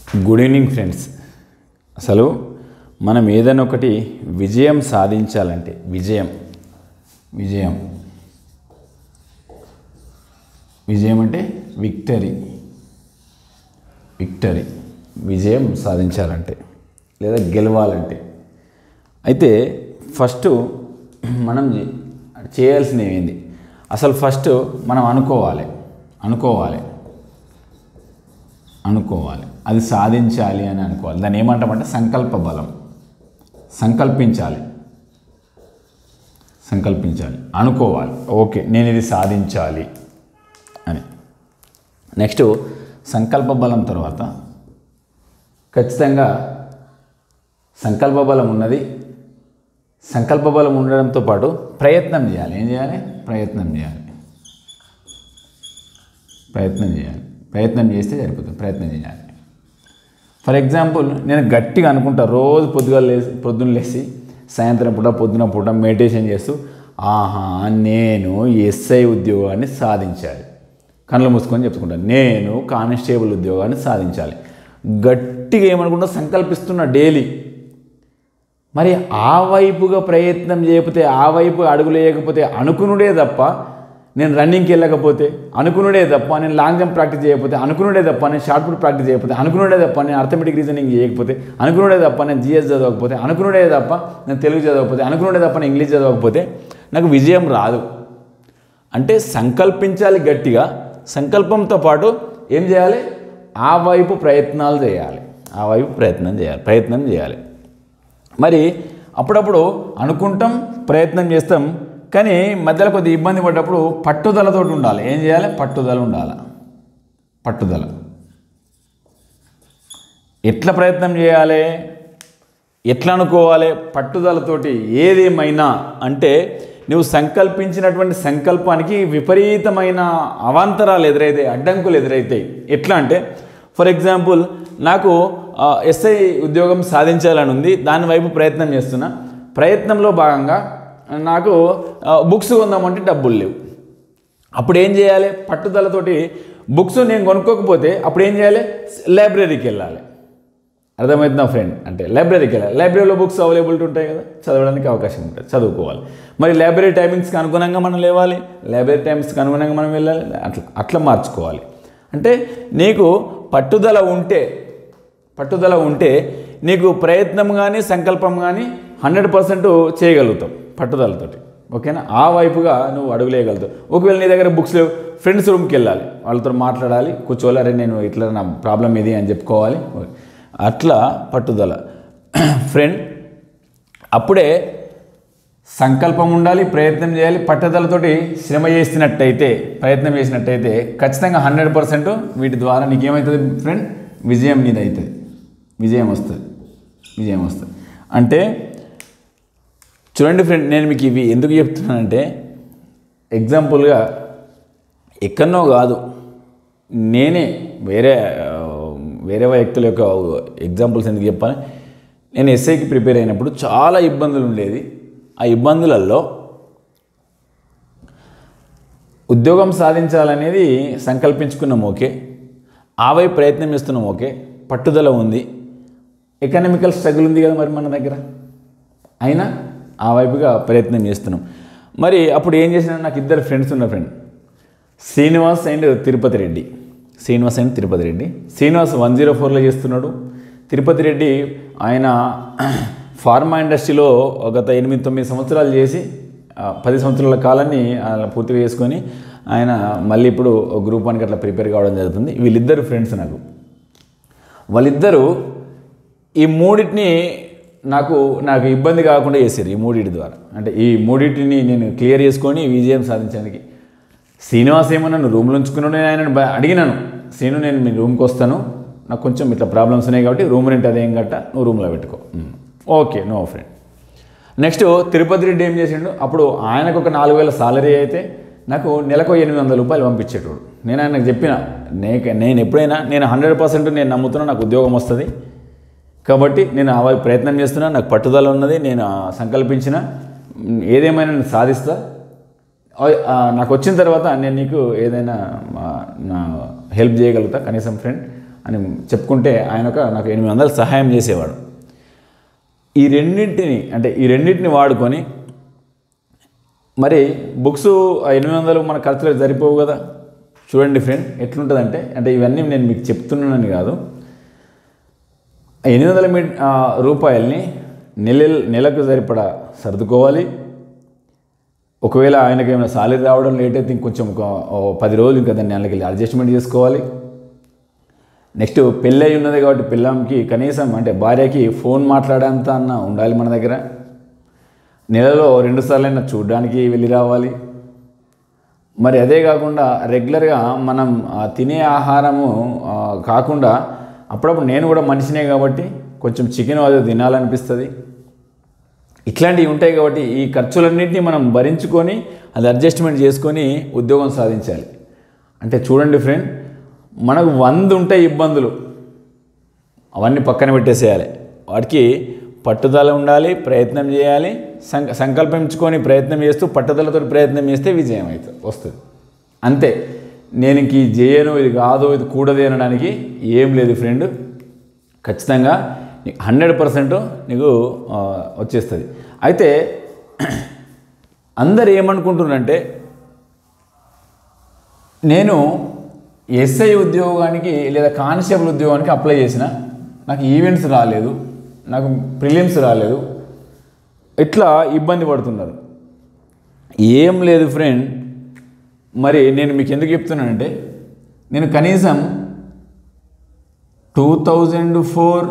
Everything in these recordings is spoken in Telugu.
గుడ్ ఈవినింగ్ ఫ్రెండ్స్ అసలు మనం ఏదైనా ఒకటి విజయం సాధించాలంటే విజయం విజయం విజయం అంటే విక్టరీ విక్టరీ విజయం సాధించాలంటే లేదా గెలవాలంటే అయితే ఫస్ట్ మనం చే- చేయాల్సినవి ఏంది అసలు ఫస్ట్ మనం అనుకోవాలి అనుకోవాలి అనుకోవాలి అది సాధించాలి అని అనుకోవాలి దాన్ని ఏమంటామంటే సంకల్ప బలం సంకల్పించాలి సంకల్పించాలి అనుకోవాలి ఓకే నేను ఇది సాధించాలి అని నెక్స్ట్ సంకల్ప బలం తర్వాత ఖచ్చితంగా సంకల్ప బలం ఉన్నది సంకల్ప బలం ఉండడంతో పాటు ప్రయత్నం చేయాలి ఏం చేయాలి ప్రయత్నం చేయాలి ప్రయత్నం చేయాలి ప్రయత్నం చేస్తే సరిపోతుంది ప్రయత్నం చేయాలి ఫర్ ఎగ్జాంపుల్ నేను గట్టిగా అనుకుంటా రోజు పొద్దుగా లేసి పొద్దున్న లేచి సాయంత్రం పూట పొద్దున పూట మెడిటేషన్ చేస్తూ ఆహా నేను ఎస్ఐ ఉద్యోగాన్ని సాధించాలి కళ్ళు మూసుకొని చెప్పుకుంటాను నేను కానిస్టేబుల్ ఉద్యోగాన్ని సాధించాలి గట్టిగా ఏమనుకుంటా సంకల్పిస్తున్నా డైలీ మరి ఆ వైపుగా ప్రయత్నం చేయకపోతే ఆ వైపు అడుగులు వేయకపోతే అనుకునుడే తప్ప నేను రన్నింగ్కి వెళ్ళకపోతే అనుకునుడే తప్ప నేను లాంగ్ జంప్ ప్రాక్టీస్ చేయకపోతే అనుకునుడే తప్ప నేను షార్ట్ పుట్ ప్రాక్టీస్ చేయకపోతే అనుకునుడే తప్ప నేను అర్థమెటిక్ రీజనింగ్ చేయకపోతే అనుకునుడే తప్ప నేను జిఎస్ చదవకపోతే అనుకునుడే తప్ప నేను తెలుగు చదవకపోతే అనుకునుడే తప్ప నేను ఇంగ్లీష్ చదవకపోతే నాకు విజయం రాదు అంటే సంకల్పించాలి గట్టిగా సంకల్పంతో పాటు ఏం చేయాలి ఆ వైపు ప్రయత్నాలు చేయాలి ఆ వైపు ప్రయత్నం చేయాలి ప్రయత్నం చేయాలి మరి అప్పుడప్పుడు అనుకుంటాం ప్రయత్నం చేస్తాం కానీ మధ్యలో కొద్దిగా ఇబ్బంది పడ్డప్పుడు పట్టుదలతో ఉండాలి ఏం చేయాలి పట్టుదల ఉండాలి పట్టుదల ఎట్లా ప్రయత్నం చేయాలి ఎట్లా అనుకోవాలి పట్టుదలతోటి ఏదేమైనా అంటే నువ్వు సంకల్పించినటువంటి సంకల్పానికి విపరీతమైన అవాంతరాలు ఎదురైతాయి అడ్డంకులు ఎదురైతాయి ఎట్లా అంటే ఫర్ ఎగ్జాంపుల్ నాకు ఆ, ఎస్ఐ ఉద్యోగం సాధించాలని ఉంది దాని వైపు ప్రయత్నం చేస్తున్నా ప్రయత్నంలో భాగంగా నాకు ఆ, బుక్స్ కొందామంటే డబ్బులు లేవు అప్పుడు ఏం చేయాలి పట్టుదలతోటి బుక్స్ నేను కొనుక్కోకపోతే అప్పుడు ఏం చేయాలి లైబ్రరీకి వెళ్ళాలి అర్థమవుతుందా ఫ్రెండ్ అంటే లైబ్రరీకి వెళ్ళాలి లైబ్రరీలో బుక్స్ అవైలబిలిటీ ఉంటాయి కదా చదవడానికి అవకాశం ఉంటుంది చదువుకోవాలి మరి లైబ్రరీ టైమింగ్స్కి అనుగుణంగా మనం లేవాలి లైబ్రరీ టైమింగ్స్కి అనుగుణంగా మనం వెళ్ళాలి అట్లా అట్లా మార్చుకోవాలి అంటే నీకు పట్టుదల ఉంటే పట్టుదల ఉంటే నీకు ప్రయత్నం కానీ సంకల్పం కానీ హండ్రెడ్ పర్సెంట్ చేయగలుగుతాం పట్టుదలతోటి ఓకేనా ఆ వైపుగా నువ్వు అడుగులేయగలుగుతావు ఒకవేళ నీ దగ్గర బుక్స్ లేవు ఫ్రెండ్స్ రూమ్కి వెళ్ళాలి వాళ్ళతో మాట్లాడాలి కూర్చోవాలి అరే నేను ఇట్లా నా ప్రాబ్లం ఇది అని చెప్పుకోవాలి అట్లా పట్టుదల ఫ్రెండ్ అప్పుడే సంకల్పం ఉండాలి ప్రయత్నం చేయాలి పట్టుదలతోటి శ్రమ చేసినట్టయితే ప్రయత్నం చేసినట్టయితే ఖచ్చితంగా హండ్రెడ్ పర్సెంట్ వీటి ద్వారా నీకేమవుతుంది ఫ్రెండ్ విజయం నీది అవుతుంది విజయం వస్తుంది విజయం వస్తుంది అంటే చూడండి ఫ్రెండ్ నేను మీకు ఇవి ఎందుకు చెప్తున్నానంటే ఎగ్జాంపుల్గా ఎక్కడనో కాదు నేనే వేరే ఆ, వేరే వ్యక్తుల యొక్క ఎగ్జాంపుల్స్ ఎందుకు చెప్పాలి నేను ఎస్ఐకి ప్రిపేర్ అయినప్పుడు చాలా ఇబ్బందులు ఉండేది ఆ ఇబ్బందులలో ఉద్యోగం సాధించాలనేది సంకల్పించుకున్నాం ఓకే ఆ వైపు ప్రయత్నం చేస్తున్నాం ఓకే పట్టుదల ఉంది ఎకనామికల్ స్ట్రగుల్ ఉంది కదా మరి మన దగ్గర అయినా ఆ వైపుగా ప్రయత్నం చేస్తున్నాం మరి అప్పుడు ఏం చేసిన నాకు ఇద్దరు ఫ్రెండ్స్ ఉన్న friend Srinivas and Tirupati Reddy Srinivas and Tirupati Reddy Srinivas one zero ఫోర్లో చేస్తున్నాడు తిరుపతి రెడ్డి ఆయన ఫార్మా ఇండస్ట్రీలో గత ఎనిమిది తొమ్మిది సంవత్సరాలు చేసి ఆ, పది సంవత్సరాల కాలాన్ని ఆయన పూర్తిగా చేసుకొని ఆయన మళ్ళీ ఇప్పుడు గ్రూప్ వన్కి అట్లా ప్రిపేర్ కావడం జరుగుతుంది వీళ్ళిద్దరు ఫ్రెండ్స్ నాకు వాళ్ళిద్దరూ ఈ మూడింటిని నాకు నాకు ఇబ్బంది కాకుండా చేశారు ఈ మూడింటి ద్వారా అంటే ఈ మూడింటిని నేను క్లియర్ చేసుకొని విజయం సాధించడానికి శ్రీనివాస్ ఏమో నన్ను రూమ్లో ఉంచుకున్నాడు నేను ఆయన అడిగినాను శ్రీను నేను మీ రూమ్కి వస్తాను నాకు కొంచెం ఇట్లా ప్రాబ్లమ్స్ ఉన్నాయి కాబట్టి రూమ్ రెంట్ అదేం గట్ట నువ్వు రూమ్లో పెట్టుకో "um, okay no friend next Tirupati Reddy ఏం చేసిండు అప్పుడు ఆయనకు ఒక నాలుగు వేల సాలరీ అయితే నాకు నెలకు ఎనిమిది వందల రూపాయలు పంపించేటోడు నేను ఆయనకు చెప్పిన నే నేను ఎప్పుడైనా నేను హండ్రెడ్ పర్సెంట్ నేను నమ్ముతున్నా నాకు ఉద్యోగం వస్తుంది కాబట్టి నేను ఆ వైపు ప్రయత్నం చేస్తున్నా నాకు పట్టుదల ఉన్నది నేను ఆ సంకల్పించిన మ్, ఏదేమైనా నేను సాధిస్తా ఆ- ఆ, నాకు వచ్చిన తర్వాత నేను నీకు ఏదైనా ఆ, నా హెల్ప్ చేయగలుగుతా కనీసం ఫ్రెండ్ అని చెప్పుకుంటే ఆయన ఒక నాకు ఎనిమిది వందలు సహాయం చేసేవాడు ఈ రెండింటిని అంటే ఈ రెండింటిని వాడుకొని మరి బుక్స్ ఎనిమిది వందలు మన ఖర్చులకు సరిపోవు కదా చూడండి ఫ్రెండ్ ఎట్లుంటుందంటే అంటే ఇవన్నీ నేను మీకు చెప్తున్నానని కాదు ఎనిమిది వందల మీ ఆ, రూపాయల్ని నెల నెలకు సరిపడా సర్దుకోవాలి ఒకవేళ ఆయనకి ఏమైనా సాలరీ రావడం లేట్ అయితే ఇంకొంచెం ఒక ఓ పది రోజులు ఇంకా దాన్ని నెలకి వెళ్ళి అడ్జస్ట్మెంట్ చేసుకోవాలి నెక్స్ట్ పెళ్ళి అయి ఉన్నది కాబట్టి పిల్లంకి కనీసం అంటే భార్యకి ఫోన్ మాట్లాడేంత అన్న ఉండాలి మన దగ్గర నెలలో రెండు సార్లైనా చూడడానికి వెళ్ళి రావాలి మరి అదే కాకుండా రెగ్యులర్గా మనం ఆ, తినే ఆహారము ఆ, కాకుండా అప్పుడప్పుడు నేను కూడా మనిషినే కాబట్టి కొంచెం చికెన్ అది తినాలనిపిస్తుంది ఇట్లాంటివి ఉంటాయి కాబట్టి ఈ ఖర్చులన్నింటినీ మనం భరించుకొని అది అడ్జస్ట్మెంట్ చేసుకొని ఉద్యోగం సాధించాలి అంటే చూడండి ఫ్రెండ్ మనకు వంద ఉంటాయి ఇబ్బందులు అవన్నీ పక్కన పెట్టేసేయాలి వాటికి పట్టుదల ఉండాలి ప్రయత్నం చేయాలి సంక సంకల్పించుకొని ప్రయత్నం చేస్తూ పట్టుదలతో ప్రయత్నం చేస్తే విజయం అవుతుంది వస్తుంది అంతే నేను ఇంక ఇది చేయను ఇది కాదు ఇది కూడదు అనడానికి ఏం లేదు ఫ్రెండ్ ఖచ్చితంగా నీకు హండ్రెడ్ పర్సెంట్ నీకు ఆ, వచ్చేస్తుంది అయితే అందరు ఏమనుకుంటున్నారంటే నేను ఎస్ఐ ఉద్యోగానికి లేదా కానిస్టేబుల్ ఉద్యోగానికి అప్లై చేసిన నాకు ఈవెంట్స్ రాలేదు నాకు ప్రిలిమ్స్ రాలేదు ఇట్లా ఇబ్బంది పడుతున్నారు ఏం లేదు ఫ్రెండ్ మరి నేను మీకు ఎందుకు చెప్తున్నానంటే నేను కనీసం two thousand four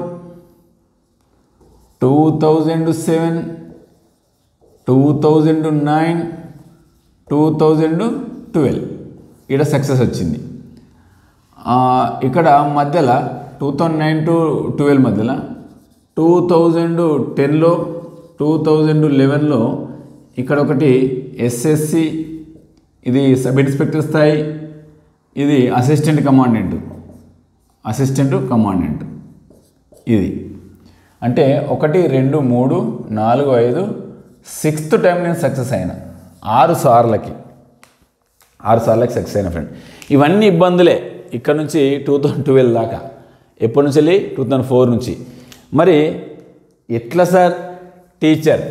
two thousand seven two thousand nine two thousand twelve ఇక్కడ సక్సెస్ వచ్చింది ఆ, ఇక్కడ మధ్యలో two thousand nine to twelve మధ్యలో టూ థౌజండ్ టెన్లో టూ థౌజండ్ లెవెన్లో ఇక్కడ ఒకటి ఎస్ఎస్సి ఇది సబ్ ఇన్స్పెక్టర్ స్థాయి ఇది అసిస్టెంట్ కమాండెంట్ అసిస్టెంట్ కమాండెంట్ ఇది అంటే ఒకటి రెండు మూడు నాలుగు ఐదు సిక్స్త్ టైం నేను సక్సెస్ అయినా ఆరు సార్లకి ఆరు సార్లకి సక్సెస్ అయిన ఫ్రెండ్ ఇవన్నీ ఇబ్బందులే ఇక్కడ నుంచి టూ థౌజండ్ ట్వెల్వ్ దాకా ఎప్పటి నుంచి వెళ్ళి టూ థౌజండ్ ఫోర్ నుంచి మరి ఎట్లా సార్ టీచర్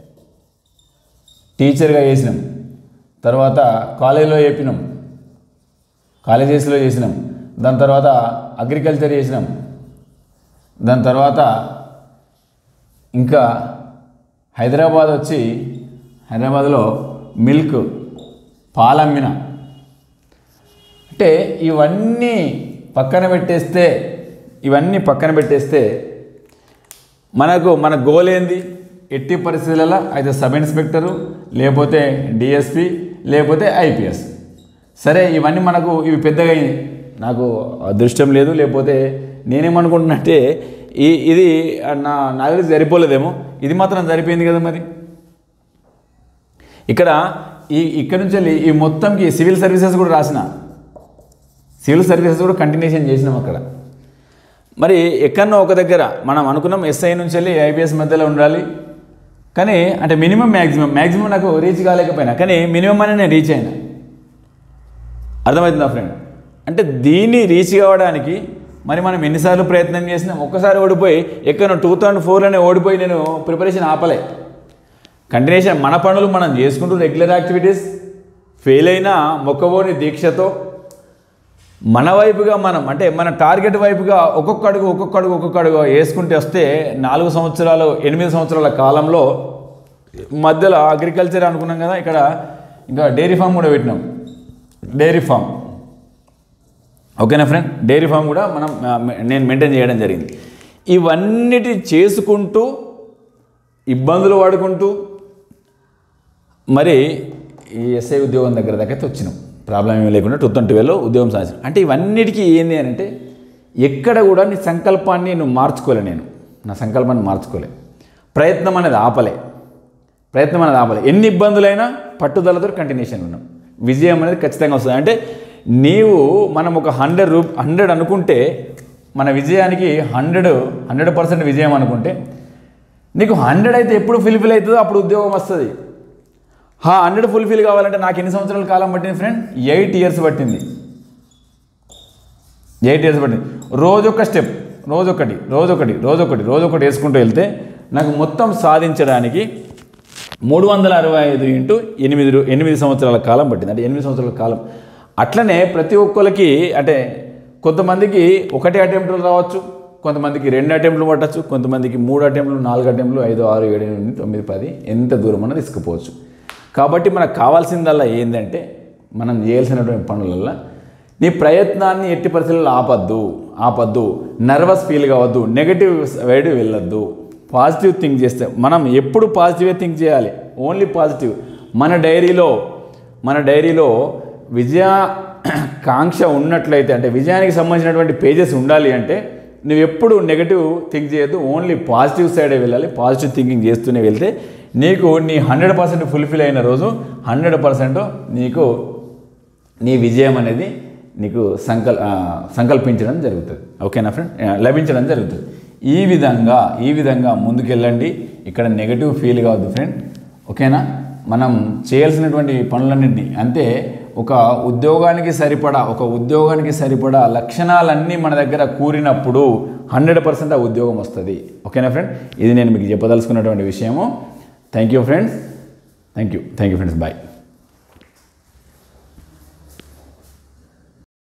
టీచర్గా చేసినాం తర్వాత కాలేజీలో చెప్పినాం కాలేజెస్లో చేసినాం దాని తర్వాత అగ్రికల్చర్ చేసినాం దాని తర్వాత ఇంకా హైదరాబాద్ వచ్చి హైదరాబాద్లో మిల్క్ పాలమ్మిన అంటే ఇవన్నీ పక్కన పెట్టేస్తే ఇవన్నీ పక్కన పెట్టేస్తే మనకు మన గోల్ ఏంది ఎట్టి పరిస్థితులలో అయితే సబ్ ఇన్స్పెక్టరు లేకపోతే డిఎస్పి లేకపోతే ఐపీఎస్ సరే ఇవన్నీ మనకు ఇవి పెద్దగా అయ్యాయి. నాకు అదృష్టం లేదు లేకపోతే నేనేమనుకుంటున్నట్టే ఈ ఇది నా నా దగ్గర సరిపోలేదేమో ఇది మాత్రం సరిపోయింది కదా మరి ఇక్కడ ఈ ఇక్కడ నుంచి వెళ్ళి ఈ మొత్తంకి సివిల్ సర్వీసెస్ కూడా రాసిన సివిల్ సర్వీసెస్ కూడా కంటిన్యూషన్ చేసినాం అక్కడ మరి ఎక్కడనో ఒక దగ్గర మనం అనుకున్నాం ఎస్ఐ నుంచి వెళ్ళి ఐపీఎస్ మధ్యలో ఉండాలి కానీ అంటే మినిమం మ్యాక్సిమం మ్యాక్సిమం నాకు రీచ్ కాలేకపోయినా కానీ మినిమం అని నేను రీచ్ అయినా అర్థమవుతుందా ఫ్రెండ్ అంటే దీన్ని రీచ్ కావడానికి మరి మనం ఎన్నిసార్లు ప్రయత్నం చేసినాం ఒక్కసారి ఓడిపోయి ఎక్కడో టూ థౌజండ్ ఫోర్లోనే ఓడిపోయి నేను ప్రిపరేషన్ ఆపలే కంటిన్యూషన్ మన పనులు మనం చేసుకుంటూ రెగ్యులర్ యాక్టివిటీస్ ఫెయిల్ అయినా మొక్కబోని దీక్షతో మన వైపుగా మనం అంటే మన టార్గెట్ వైపుగా ఒక్కొక్క అడుగు ఒక్కొక్క అడుగు ఒక్కొక్క అడుగు వేసుకుంటే వస్తే నాలుగు సంవత్సరాలు ఎనిమిది సంవత్సరాల కాలంలో మధ్యలో అగ్రికల్చర్ అనుకున్నాం కదా ఇక్కడ ఇంకా డైరీ ఫామ్ కూడా పెట్టినాం డైరీ ఫామ్ ఓకేనా ఫ్రెండ్ డైరీ ఫామ్ కూడా మనం ఆ, నేను మెయింటైన్ చేయడం జరిగింది ఇవన్నిటి చేసుకుంటూ ఇబ్బందులు పడుకుంటూ మరి ఈ ఎస్ఐ ఉద్యోగం దగ్గర దగ్గర వచ్చినాం ప్రాబ్లం ఏమీ లేకుండా టూ థౌసండ్ ట్వెల్వ్లో ఉద్యోగం సాధించాను అంటే ఇవన్నిటికీ ఏంది అని అంటే ఎక్కడ కూడా నీ సంకల్పాన్ని నువ్వు మార్చుకోలే నేను నా సంకల్పాన్ని మార్చుకోలే ప్రయత్నం అనేది ఆపలే ప్రయత్నం అనేది ఆపలే ఎన్ని ఇబ్బందులైనా పట్టుదలతో కంటిన్యూషన్ ఉన్నాం విజయం అనేది ఖచ్చితంగా వస్తుంది అంటే నీవు మనం ఒక హండ్రెడ్ రూ హండ్రెడ్ అనుకుంటే మన విజయానికి హండ్రెడ్ హండ్రెడ్ పర్సెంట్ విజయం అనుకుంటే నీకు హండ్రెడ్ అయితే ఎప్పుడు ఫుల్ఫిల్ అవుతుందో అప్పుడు ఉద్యోగం వస్తుంది హా హండ్రెడ్ ఫుల్ఫిల్ కావాలంటే నాకు ఎన్ని సంవత్సరాల కాలం పట్టింది ఫ్రెండ్ ఎయిట్ ఇయర్స్ పట్టింది ఎయిట్ ఇయర్స్ పట్టింది రోజొక స్టెప్ రోజొకటి రోజొకటి రోజొకటి రోజొకటి వేసుకుంటూ వెళ్తే నాకు మొత్తం సాధించడానికి మూడు వందల అరవై ఐదు ఇంటూ ఎనిమిది రో- ఎనిమిది సంవత్సరాల కాలం పట్టింది అంటే ఎనిమిది సంవత్సరాల కాలం అట్లనే ప్రతి ఒక్కరికి అంటే కొంతమందికి ఒకటి అటెంప్ట్లు రావచ్చు కొంతమందికి రెండు అటెంప్ట్లు పట్టచ్చు కొంతమందికి మూడు అటెంప్ట్లు నాలుగు అటెంప్ట్లు ఐదు ఆరు ఏడు ఎనిమిది తొమ్మిది పది ఎంత దూరం అన్న తీసుకుపోవచ్చు కాబట్టి మనకు కావాల్సిందల్లా ఏంటంటే మనం చేయాల్సినటువంటి పనులల్లో నీ ప్రయత్నాన్ని ఎట్టి పరిస్థితుల్లో ఆపద్దు ఆపద్దు నర్వస్ ఫీల్ కావద్దు నెగటివ్ వైడ్ వెళ్ళొద్దు పాజిటివ్ థింక్ చేస్తే మనం ఎప్పుడు పాజిటివే థింక్ చేయాలి ఓన్లీ పాజిటివ్ మన డైరీలో మన డైరీలో విజయ కాంక్ష ఉన్నట్లయితే అంటే విజయానికి సంబంధించినటువంటి పేజెస్ ఉండాలి అంటే నువ్వు ఎప్పుడు నెగటివ్ థింక్ చేయొద్దు ఓన్లీ పాజిటివ్ సైడే వెళ్ళాలి పాజిటివ్ థింకింగ్ చేస్తూనే వెళ్తే నీకు నీ హండ్రెడ్ పర్సెంట్ ఫుల్ఫిల్ అయిన రోజు హండ్రెడ్ పర్సెంట్ నీకు నీ విజయం అనేది నీకు సంకల్ ఆ, సంకల్పించడం జరుగుతుంది ఓకేనా ఫ్రెండ్ ఆ, లభించడం జరుగుతుంది ఈ విధంగా ఈ విధంగా ముందుకెళ్ళండి ఇక్కడ నెగటివ్ ఫీల్ కావద్దు ఫ్రెండ్ ఓకేనా మనం చేయాల్సినటువంటి పనులన్నింటినీ అంటే ఒక ఉద్యోగానికి సరిపడా ఒక ఉద్యోగానికి సరిపడా లక్షణాలన్నీ మన దగ్గర కూరినప్పుడు హండ్రెడ్ పర్సెంట్ ఆ ఉద్యోగం వస్తుంది ఓకేనా ఫ్రెండ్ ఇది నేను మీకు చెప్పదలుచుకున్నటువంటి విషయము thank you friends thank you thank you friends bye